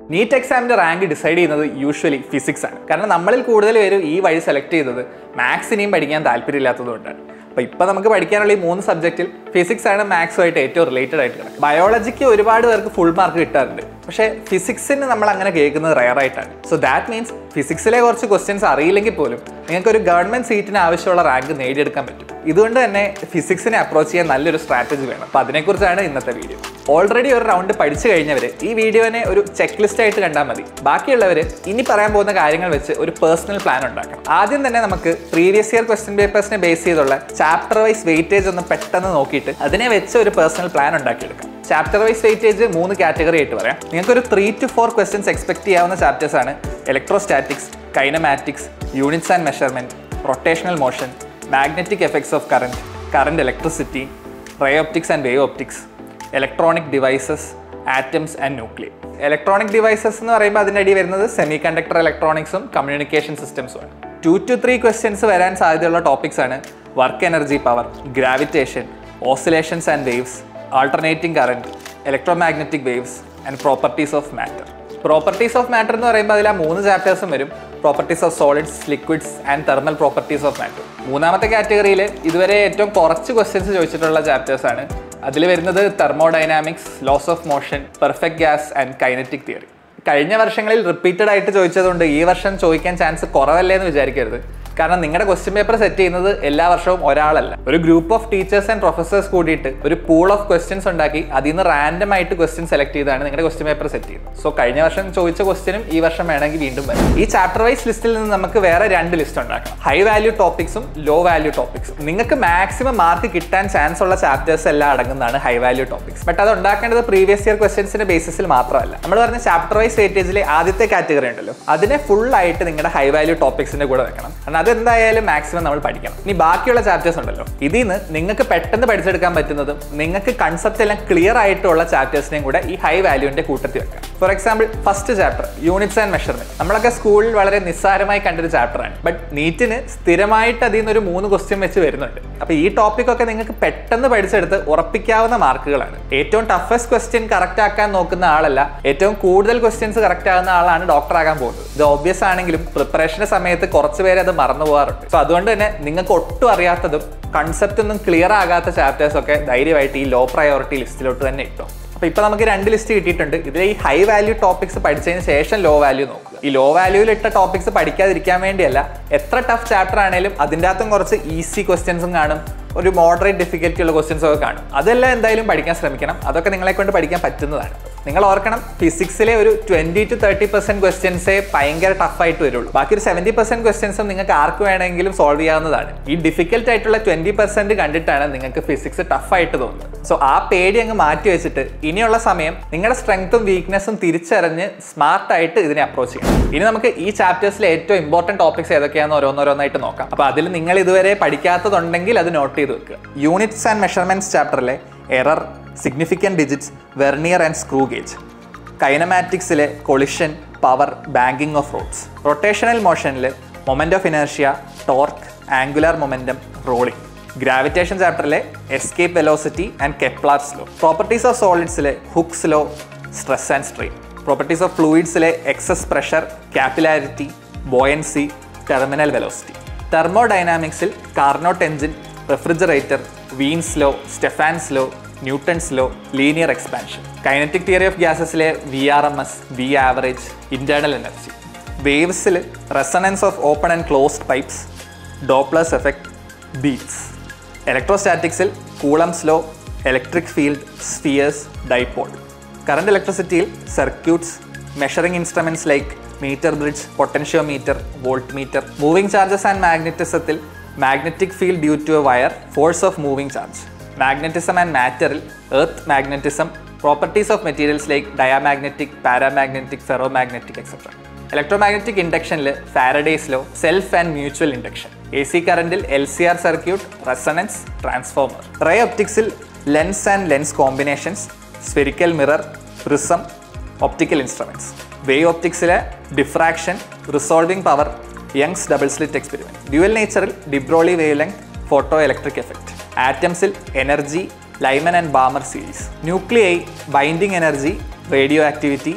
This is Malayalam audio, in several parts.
നീറ്റ് എക്സാമിന്റെ റാങ്ക് ഡിസൈഡ് ചെയ്യുന്നത് യൂഷ്വലി ഫിസിക്സ് ആണ് കാരണം നമ്മളിൽ കൂടുതൽ പേരും ഈ വഴി സെലക്ട് ചെയ്തത് മാത്സിനെയും പഠിക്കാൻ താല്പര്യമില്ലാത്തതുകൊണ്ടാണ് അപ്പോൾ ഇപ്പോൾ നമുക്ക് പഠിക്കാനുള്ള ഈ മൂന്ന് സബ്ജക്റ്റിൽ ഫിസിക്സ് ആണ് മാത്സുമായിട്ട് ഏറ്റവും റിലേറ്റഡ് ആയിട്ട് കിടക്കുന്നത് ബയോളജിക്ക് ഒരുപാട് പേർക്ക് ഫുൾ മാർക്ക് കിട്ടാറുണ്ട് പക്ഷേ ഫിസിക്സിന് നമ്മൾ അങ്ങനെ കേൾക്കുന്നത് റയർ ആയിട്ടാണ് സോ ദാറ്റ് മീൻസ് ഫിസിക്സിലെ കുറച്ച് ക്വസ്റ്റ്യൻസ് അറിയില്ലെങ്കിൽ പോലും നിങ്ങൾക്ക് ഒരു ഗവൺമെന്റ് സീറ്റിന് ആവശ്യമുള്ള റാങ്ക് നേടിയെടുക്കാൻ പറ്റും ഇതുകൊണ്ട് തന്നെ ഫിസിക്സിനെ അപ്രോച്ച് ചെയ്യാൻ നല്ലൊരു സ്ട്രാറ്റജി വേണം അപ്പോൾ അതിനെക്കുറിച്ചാണ് ഇന്നത്തെ വീഡിയോ ഓൾറെഡി ഒരു റൗണ്ട് പഠിച്ചു കഴിഞ്ഞവർ ഈ വീഡിയോനെ ഒരു ചെക്ക് ലിസ്റ്റ് ആയിട്ട് കണ്ടാൽ മതി ബാക്കിയുള്ളവർ ഇനി പറയാൻ പോകുന്ന കാര്യങ്ങൾ വെച്ച് ഒരു പേഴ്സണൽ പ്ലാൻ ഉണ്ടാക്കണം ആദ്യം തന്നെ നമുക്ക് പ്രീവിയസ് ഇയർ ക്വസ്റ്റ്യൻ പേപ്പേഴ്സിനെ ബേസ് ചെയ്തുള്ള ചാപ്റ്റർ വൈസ് വെയിറ്റേജ് ഒന്ന് പെട്ടെന്ന് നോക്കിയിട്ട് അതിനെ വെച്ച് ഒരു പേഴ്സണൽ പ്ലാൻ ഉണ്ടാക്കിയെടുക്കാം ചാപ്റ്റർ വൈസ് വെയിറ്റേജ് മൂന്ന് കാറ്റഗറി ആയിട്ട് പറയാം നിങ്ങൾക്ക് ഒരു three to four questions expect ചെയ്യാവുന്ന ചാപ്റ്റേഴ്സ് ആണ് electrostatics kinematics units and measurement rotational motion magnetic effects of current current electricity ray optics and wave optics electronic devices atoms and nuclear electronic devices എന്ന് പറയുമ്പോൾ അതിൻ്റെ അടി വരുന്നത് സെമി കണ്ടക്ടർ ഇലക്ട്രോണിക്സും കമ്മ്യൂണിക്കേഷൻ സിസ്റ്റംസും ആണ് ടു ടു ത്രീ ക്വസ്റ്റ്യൻസ് വരാൻ സാധ്യതയുള്ള ടോപ്പിക്സ് ആണ് work energy power gravitation oscillations and waves alternating current electromagnetic waves and properties of matter properties of matter എന്ന് പറയുമ്പോൾ അതിൽ ആ മൂന്ന് ചാപ്റ്റേഴ്സും വരും properties of solids liquids and thermal properties of matter മൂന്നാമത്തെ കാറ്റഗറിയിൽ ഇതുവരെ ഏറ്റവും കുറച്ച് ക്വസ്റ്റ്യൻസ് ചോദിച്ചിട്ടുള്ള ചാപ്റ്റേഴ്സ് ആണ് അതിൽ വരുന്നത് thermodynamics laws of motion perfect gas and kinetic theory കഴിഞ്ഞ വർഷങ്ങളിൽ റിപ്പീറ്റഡ് ആയിട്ട് ചോദിച്ചതുകൊണ്ട് ഈ വർഷം ചോദിക്കാൻ ചാൻസ് കുറവല്ലേ എന്ന് വിചാരിക്കരുത് കാരണം നിങ്ങളുടെ ക്വസ്റ്റ്യൻ പേപ്പർ സെറ്റ് ചെയ്യുന്നത് എല്ലാ വർഷവും ഒരാളല്ല ഒരു group of teachers and professors കൂടിയിട്ട് ഒരു പൂൾ ഓഫ് ക്വസ്റ്റ്യൻസ് ഉണ്ടാക്കി അതിൽ നിന്ന് റാൻഡം ആയിട്ട് ക്വസ്റ്റ്യൻ സെലക്ട് ചെയ്താണ് നിങ്ങളുടെ ക്വസ്റ്റ്യൻ പേപ്പർ സെറ്റ് ചെയ്യുന്നത് സോ കഴിഞ്ഞ വർഷം ചോദിച്ച ക്വസ്റ്റ്യനും ഈ വർഷം വേണമെങ്കിൽ വീണ്ടും വരും ഈ ചാപ്റ്റർ വൈസ് ലിസ്റ്റിൽ നിന്ന് നമുക്ക് വേറെ രണ്ട് ലിസ്റ്റ് ഉണ്ടാക്കാം ഹൈ വാല്യൂ ടോപ്പിക്സും ലോ വാല്യൂ ടോപ്പിക്സും നിങ്ങൾക്ക് മാക്സിമം മാർക്ക് കിട്ടാൻ ചാൻസ് ഉള്ള ചാപ്റ്റേഴ്സ് എല്ലാം അടങ്ങുന്നതാണ് ഹൈ വാല്യൂ ടോപ്പിക്സ് ബട്ട് അത് ഉണ്ടാക്കേണ്ടത് പ്രീവിയസ് ഇയർ ക്വസ്റ്റ്യൻസിന്റെ ബേസിസിൽ മാത്രമല്ല നമ്മൾ പറഞ്ഞ ചാപ്റ്റർ വൈസ് വെയിറ്റേജിലെ ആദ്യത്തെ കാറ്റഗറി ഉണ്ടല്ലോ അതിനെ ഫുൾ ആയിട്ട് നിങ്ങളുടെ ഹൈ വാല്യൂ ടോപ്പിക്സിന്റെ കൂടെ വെക്കണം കാരണം അതെന്തായാലും മാക്സിമം നമ്മൾ പഠിക്കണം ഇനി ബാക്കിയുള്ള ചാപ്റ്റേഴ്സ് ഉണ്ടല്ലോ ഇതിൽ നിന്ന് നിങ്ങൾക്ക് പെട്ടെന്ന് പഠിച്ചെടുക്കാൻ പറ്റുന്നതും നിങ്ങൾക്ക് കൺസെപ്റ്റ് എല്ലാം ക്ലിയർ ആയിട്ടുള്ള ചാപ്റ്റേഴ്സിനെയും കൂടെ ഈ ഹൈ വാല്യൂവിന്റെ കൂട്ടത്തിൽ വെക്കാം for example first chapter units and measurement നമ്മളൊക്കെ സ്കൂളിൽ വളരെ നിസ്സാരമായി കണ്ടൊരു ചാപ്റ്ററാണ് ബട്ട് നീറ്റിന് സ്ഥിരമായിട്ട് അതിൽ നിന്ന് ഒരു മൂന്ന് ക്വസ്റ്റ്യൻ വെച്ച് വരുന്നുണ്ട് അപ്പോൾ ഈ ടോപ്പിക് ഒക്കെ നിങ്ങൾക്ക് പെട്ടെന്ന് പഠിച്ചെടുത്ത് ഉറപ്പിക്കാവുന്ന മാർക്കുകളാണ് ഏറ്റവും ടഫസ്റ്റ് ക്വസ്റ്റ്യൻ കറക്റ്റ് ആക്കാൻ നോക്കുന്ന ആളല്ല ഏറ്റവും കൂടുതൽ ക്വസ്റ്റ്യൻസ് കറക്റ്റ് ആകുന്ന ആളാണ് ഡോക്ടർ ആകാൻ പോകുന്നത് ഇത് ഓബ്വിയസ് ആണെങ്കിലും പ്രിപ്പറേഷന്റെ സമയത്ത് കുറച്ച് പേര് അത് മറന്നു പോകാറുണ്ട് സോ അതുകൊണ്ട് തന്നെ നിങ്ങൾക്ക് ഒട്ടും അറിയാത്തതും കൺസെപ്റ്റ് ഒന്നും ക്ലിയർ ആകാത്ത ചാപ്റ്റേഴ്സ് ഒക്കെ ധൈര്യമായിട്ട് ഈ ലോ പ്രയോറിറ്റി ലിസ്റ്റിലോട്ട് തന്നെ ഇട്ടോ അപ്പോൾ ഇപ്പോൾ നമുക്ക് രണ്ട് ലിസ്റ്റ് കിട്ടിയിട്ടുണ്ട് ഇതിൽ ഈ ഹൈ വാല്യൂ ടോപ്പിക്സ് പഠിച്ചതിന് ശേഷം ലോ വാല്യൂ നോക്കുക ഈ ലോ വാല്യൂവിൽ ഇട്ട ടോപ്പിക്സ് പഠിക്കാതിരിക്കാൻ വേണ്ടിയല്ല എത്ര ടഫ് ചാപ്റ്റർ ആണെങ്കിലും അതിൻ്റെ അകത്തും കുറച്ച് ഈസി ക്വസ്റ്റ്യൻസും കാണും ഒരു മോഡറേറ്റ് ഡിഫിക്കൽറ്റി ഉള്ള ക്വസ്റ്റ്യൻസ് ഒക്കെ കാണും അതെല്ലാം എന്തായാലും പഠിക്കാൻ ശ്രമിക്കണം അതൊക്കെ നിങ്ങളെ കൊണ്ട് പഠിക്കാൻ പറ്റുന്നതാണ് നിങ്ങൾ ഓർക്കണം ഫിസിക്സിലെ ഒരു ട്വന്റി ടു തേർട്ടി പെർസെന്റ് ക്വസ്റ്റ്യൻസേ ഭയങ്കര ടഫായിട്ട് വരുള്ളൂ ബാക്കി ഒരു സെവന്റി പെർസെന്റ് ക്വസ്റ്റ്യൻസും നിങ്ങൾക്ക് ആർക്ക് വേണമെങ്കിലും സോൾവ് ചെയ്യാവുന്നതാണ് ഈ ഡിഫിക്കൽട്ട് ആയിട്ടുള്ള ട്വന്റി പെർസെന്റ് കണ്ടിട്ടാണ് നിങ്ങൾക്ക് ഫിസിക്സ് ടഫായിട്ട് തോന്നുന്നത് സോ ആ പേടി അങ്ങ് മാറ്റി വെച്ചിട്ട് ഇനിയുള്ള സമയം നിങ്ങളുടെ സ്ട്രെങ്ത്തും വീക്ക്നെസ്സും തിരിച്ചറിഞ്ഞ് സ്മാർട്ട് ആയിട്ട് ഇതിനെ അപ്രോച്ച് ചെയ്യണം ഇനി നമുക്ക് ഈ ചാപ്റ്റേഴ്സിലെ ഏറ്റവും ഇമ്പോർട്ടൻറ്റ് ടോപ്പിക്സ് ഏതൊക്കെയാണെന്ന് ഓരോന്നോരോന്നായിട്ട് നോക്കാം അപ്പോൾ അതിൽ നിങ്ങൾ ഇതുവരെ പഠിക്കാത്തതുണ്ടെങ്കിൽ അത് നോട്ട് ചെയ്ത് വെക്കുക യൂണിറ്റ്സ് ആൻഡ് മെഷർമെന്റ്സ് ചാപ്റ്ററിലെ error significant digits vernier and screw gauge കൈനമാറ്റിക്സിലെ collision power banking of roads rotational മോഷനിൽ moment of inertia torque angular momentum rolling gravitation ചാപ്റ്ററിലെ escape velocity and Kepler's law properties of സോളിഡ്സിലെ Hooke's law stress and strain properties of ഫ്ലൂയിഡ്സിലെ excess pressure capillarity buoyancy terminal velocity തെർമോഡൈനാമിക്സിൽ Carnot engine refrigerator Wien's law Stefan's law Newton's law linear expansion kinetic theory of ഗ്യാസസിലെ V R M S V average internal energy വേവ്സിൽ resonance of open and closed pipes Doppler's effect beats ഇലക്ട്രോസ്റ്റാറ്റിക്സിൽ Coulomb's law electric field spheres dipole current ഇലക്ട്രിസിറ്റിയിൽ circuits measuring instruments like meter bridge potentiometer volt meter moving charges and മാഗ്നറ്റിസത്തിൽ magnetic field due to a wire force of moving charge magnetism and മാറ്ററിൽ earth magnetism properties of materials like diamagnetic paramagnetic ferromagnetic etcetera electromagnetic ഇൻഡക്ഷനിൽ Faraday's law self and mutual induction A C കറണ്ടിൽ L C R circuit resonance transformer ray ഒപ്റ്റിക്സിൽ lens and lens combinations spherical mirror prism optical instruments wave ഒപ്റ്റിക്സിലെ diffraction resolving power Young's double slit experiment dual നേച്ചറിൽ de Broglie wavelength photoelectric effect ആറ്റംസിൽ energy Lyman and Balmer series nuclei binding energy radioactivity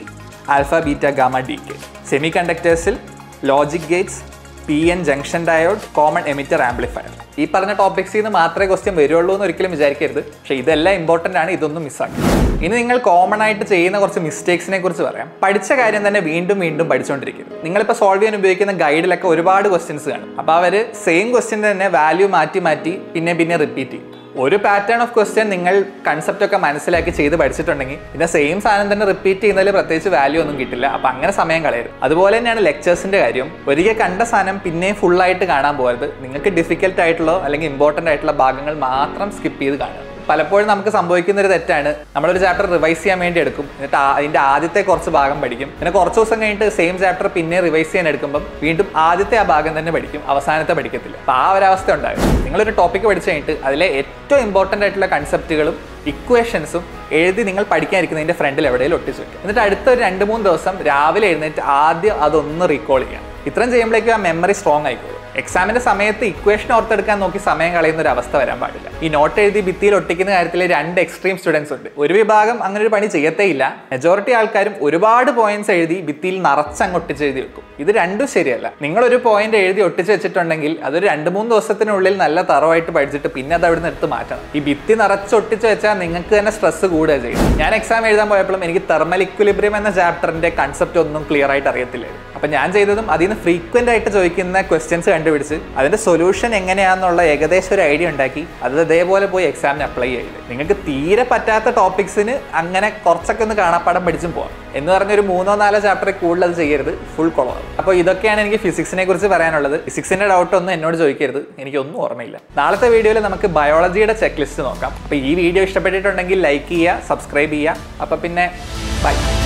alpha beta gamma decay സെമി കണ്ടക്ടേഴ്സിൽ logic gates P N junction diode common emitter amplifier ഈ പറഞ്ഞ ടോപ്പിക്സിൽ നിന്ന് മാത്രമേ ക്വസ്റ്റ്യൻ വരുള്ളൂ എന്ന് ഒരിക്കലും വിചാരിക്കരുത് പക്ഷേ ഇതെല്ലാം ഇമ്പോർട്ടൻ്റ് ആണ് ഇതൊന്നും മിസ്സാക്കി ഇനി നിങ്ങൾ കോമൺ ആയിട്ട് ചെയ്യുന്ന കുറച്ച് മിസ്റ്റേക്സിനെ കുറിച്ച് പറയാം പഠിച്ച കാര്യം തന്നെ വീണ്ടും വീണ്ടും പഠിച്ചുകൊണ്ടിരിക്കുന്നു നിങ്ങളിപ്പോൾ സോൾവ് ചെയ്യാൻ ഉപയോഗിക്കുന്ന ഗൈഡിലൊക്കെ ഒരുപാട് ക്വസ്റ്റ്യൻസ് കാണും അപ്പോൾ അവർ സെയിം ക്വസ്റ്റ്യൻ തന്നെ വാല്യൂ മാറ്റി മാറ്റി പിന്നെ പിന്നെ റിപ്പീറ്റ് ചെയ്യും ഒരു പാറ്റേൺ ഓഫ് ക്വസ്റ്റ്യൻ നിങ്ങൾ കൺസെപ്റ്റ് ഒക്കെ മനസ്സിലാക്കി ചെയ്ത് പഠിച്ചിട്ടുണ്ടെങ്കിൽ പിന്നെ സെയിം സാധനം തന്നെ റിപ്പീറ്റ് ചെയ്യുന്നതിൽ പ്രത്യേകിച്ച് വാല്യൂ ഒന്നും കിട്ടില്ല അപ്പം അങ്ങനെ സമയം കളയരുത് അതുപോലെ തന്നെയാണ് ലെക്ചേഴ്സിന്റെ കാര്യം ഒരിക്കൽ കണ്ട സാധനം പിന്നെയും full ആയിട്ട് കാണാൻ പോകരുത് നിങ്ങൾക്ക് ഡിഫിക്കൽട്ട് ആയിട്ടുള്ള അല്ലെങ്കിൽ ഇമ്പോർട്ടൻ്റ് ആയിട്ടുള്ള ഭാഗങ്ങൾ മാത്രം സ്കിപ്പ് ചെയ്ത് കാണുക പലപ്പോഴും നമുക്ക് സംഭവിക്കുന്ന ഒരു തെറ്റാണ് നമ്മളൊരു ചാപ്റ്റർ റിവൈസ് ചെയ്യാൻ വേണ്ടി എടുക്കും എന്നിട്ട് ആ- അതിന്റെ ആദ്യത്തെ കുറച്ച് ഭാഗം പഠിക്കും പിന്നെ കുറച്ച് ദിവസം കഴിഞ്ഞിട്ട് സെയിം ചാപ്റ്റർ പിന്നെ റിവൈസ് ചെയ്യാൻ എടുക്കുമ്പോൾ വീണ്ടും ആദ്യത്തെ ആ ഭാഗം തന്നെ പഠിക്കും അവസാനത്തെ പഠിക്കത്തില്ല അപ്പോൾ ആ ഒരു അവസ്ഥ ഉണ്ടാകും നിങ്ങളൊരു ടോപ്പിക്ക് പഠിച്ചു കഴിഞ്ഞിട്ട് അതിലെ ഏറ്റവും ഇമ്പോർട്ടൻ്റ് ആയിട്ടുള്ള കൺസെപ്റ്റുകളും ഇക്വേഷൻസും എഴുതി നിങ്ങൾ പഠിക്കാനിരിക്കുന്നതിന്റെ ഫ്രണ്ടിൽ എവിടെയെങ്കിലും ഒട്ടിച്ച് വെക്കുക എന്നിട്ട് അടുത്ത ഒരു രണ്ട് മൂന്ന് ദിവസം രാവിലെ എഴുന്നേറ്റ് ആദ്യം അതൊന്ന് റീകോൾ ചെയ്യാം ഇത്രയും ചെയ്യുമ്പോഴേക്കും ആ മെമ്മറി സ്ട്രോങ് ആയിക്കോളും എക്സാമിന്റെ സമയത്ത് ഇക്വേഷൻ ഓർത്തെടുക്കാൻ നോക്കി സമയം കളയുന്ന ഒരു അവസ്ഥ വരാൻ പാടില്ല ഈ നോട്ട് എഴുതി ഭിത്തിയിൽ ഒട്ടിക്കുന്ന കാര്യത്തിൽ രണ്ട് എക്സ്ട്രീം സ്റ്റുഡൻസ് ഉണ്ട് ഒരു വിഭാഗം അങ്ങനെ ഒരു പണി ചെയ്യത്തേയില്ല മെജോറിറ്റി ആൾക്കാരും ഒരുപാട് പോയിന്റ്സ് എഴുതി ഭിത്തിയിൽ നിറച്ചങ്ങ് ഒട്ടിച്ച് എഴുതി വെക്കും ഇത് രണ്ടും ശരിയല്ല നിങ്ങൾ ഒരു പോയിന്റ് എഴുതി ഒട്ടിച്ച് വെച്ചിട്ടുണ്ടെങ്കിൽ അതൊരു രണ്ട് മൂന്ന് ദിവസത്തിനുള്ളിൽ നല്ല തറവായിട്ട് പഠിച്ചിട്ട് പിന്നെ അത് അവിടുന്ന് എടുത്ത് മാറ്റണം ഈ ഭിത്തി നിറച്ച് ഒട്ടിച്ച് വെച്ചാൽ നിങ്ങൾക്ക് തന്നെ സ്ട്രെസ് കൂടുക ചെയ്യും ഞാൻ എക്സാം എഴുതാൻ പോയപ്പോഴും എനിക്ക് തെർമൽ ഇക്വിലിബ്രിയം എന്ന ചാപ്റ്ററിന്റെ കൺസെപ്റ്റ് ഒന്നും ക്ലിയർ ആയിട്ട് അറിയത്തില്ലായിരുന്നു അപ്പൊ ഞാൻ ചെയ്തതും അതിൽ നിന്ന് ഫ്രീക്വന്റ് ആയിട്ട് ചോദിക്കുന്ന ക്വസ്റ്റ്യൻസ് കണ്ടുപിടിച്ച് അതിന്റെ സൊല്യൂഷൻ എങ്ങനെയാണെന്നുള്ള ഏകദേശം ഒരു ഐഡിയ ഉണ്ടാക്കി അത് അതേപോലെ പോയി എക്സാമിന് അപ്ലൈ ചെയ്യില്ല നിങ്ങൾക്ക് തീരെ പറ്റാത്ത ടോപ്പിക്സിന് അങ്ങനെ കുറച്ചൊക്കെ ഒന്ന് കാണാപ്പാടം പഠിച്ചും പോവാം എന്ന് പറഞ്ഞൊരു മൂന്നോ നാലോ ചാപ്റ്ററിൽ കൂടുതൽ അത് ചെയ്യരുത് ഫുൾ കുളമാകും അപ്പോൾ ഇതൊക്കെയാണ് എനിക്ക് ഫിസിക്സിനെ കുറിച്ച് പറയാനുള്ളത് ഫിസിക്സിന്റെ ഡൗട്ട് ഒന്നും എന്നോട് ചോദിക്കരുത് എനിക്കൊന്നും ഓർമ്മയില്ല നാളത്തെ വീഡിയോയിൽ നമുക്ക് ബയോളജിയുടെ ചെക്ക് ലിസ്റ്റ് നോക്കാം അപ്പോൾ ഈ വീഡിയോ ഇഷ്ടപ്പെട്ടിട്ടുണ്ടെങ്കിൽ ലൈക്ക് ചെയ്യുക സബ്സ്ക്രൈബ് ചെയ്യുക അപ്പോൾ പിന്നെ ബൈ